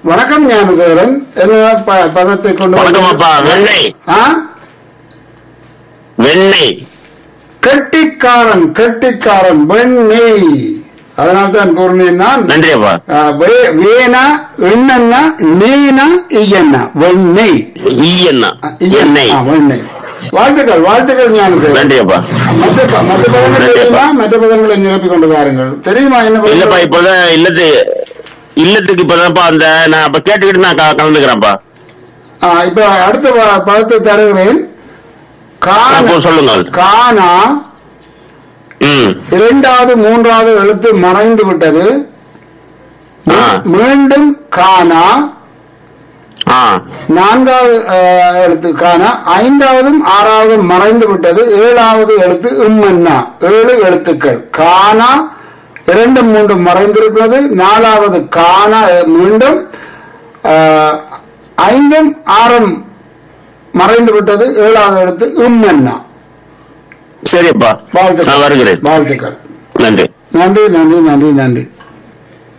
வணக்கம் ஞானதேவரன் என்ன ப- பதத்தை கொண்டு வணக்கம் அப்பா வெண்ணெய் ஆ? வெண்ணெய் கெட்டிக்காரன் கெட்டிக்காரன் வெண்ணெய் அதனால தான் கூறினேன் நான் நன்றி அப்பா ஆ, வே- வேணா எண்ணன்னா நீனா இயன்னா வெண்ணெய் ஈயண்ணா ஆ, இயன். எண்ணெய் ஆ, வெண்ணெய் வாழ்த்துக்கள் வாழ்த்துக்கள் ஞானதேவன் நன்றி அப்பா மற்ற ப- மற்ற பதங்கள் நன்றி தெரியுமா மற்ற பதங்களை நிரப்பிக் கொண்டு வாருங்கள் தெரியுமா என்ன பதங்கள்? இல்லப்பா இப்பதான் இல்லத்து இல்லத்துக்கு இப்பதான்ப்பா அந்த நான் அப்ப கேட்டுக்கிட்டு நான் க- கலந்துக்கிறேன்ப்பா ஆ, இப்ப அடுத்த ப- பதத்தை தருகிறேன் காண அப்போ சொல்லுங்க காணா ம் இரண்டாவது மூன்றாவது எழுத்து மறைந்து விட்டது ஆ. மீண்டும் காணா ஆ நான்காவது அஹ், எழுத்து காணா ஐந்தாவதும் ஆறாவதும் மறைந்து விட்டது ஏழாவது எழுத்து இம்மன்னா ஏழு எழுத்துக்கள் காணா இரண்டு மூன்று மறைந்திருக்கிறது நாலாவது காணா அஹ், மீண்டும் அஹ், ஐந்தும் ஆறும் மறைந்து விட்டது ஏழாவது எழுத்து இம்மன்னா சரியப்பா வாழ்த்துக்கள் நான் வருகிறேன் வாழ்த்துக்கள் நன்றி நன்றி நன்றி நன்றி நன்றி